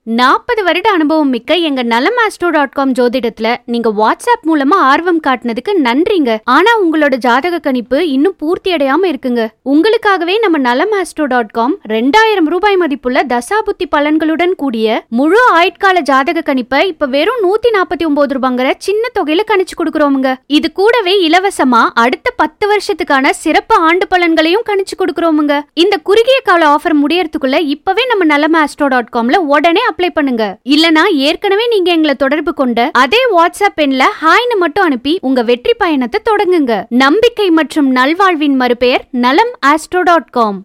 நாற்பது வருட அனுபவம் மிக்க எங்க நலம் ஆஸ்ட்ரோ டாட் காம் ஜோதிடத்துல நீங்க வாட்ஸ்அப் மூலமா ஆர்வம் காட்டினதுக்கு நன்றிங்க ஆனா உங்களோட ஜாதக கணிப்பு இன்னும் பூர்த்தி அடையாம இருக்குங்க உங்களுக்காகவே நம்ம நலம் ஆஸ்ட்ரோ டாட் காம் ரெண்டாயிரம் ரூபாய் மதிப்புள்ள தசாபுத்தி பலன்களுடன் கூடிய முழு ஆயுட்கால ஜாதக கணிப்பை இப்ப வெறும் நூத்தி நாற்பத்தி ஒன்பது ரூபாங்கிற சின்ன தொகையில கணிச்சு கொடுக்கறோமுங்க இது கூடவே இலவசமா அடுத்த பத்து வருஷத்துக்கான சிறப்பு ஆண்டு பலன்களையும் கணிச்சு கொடுக்கறோமுங்க இந்த குறுகிய கால ஆஃபர் முடியறதுக்குள்ள இப்பவே நம்ம நலம் ஆஸ்ட்ரோ டாட் காம்ல உடனே அப்ளை பண்ணுங்க இல்லனா ஏற்கனவே நீங்க எங்களை தொடர்பு கொண்ட அதே வாட்ஸ்அப் எண்ல ஹாய்னு மட்டும் அனுப்பி உங்க வெற்றி பயணத்தை தொடங்குங்க நம்பிக்கை மற்றும் நல்வாழ்வின் மறுபெயர் நலம் ஆஸ்ட்ரோ டாட் காம்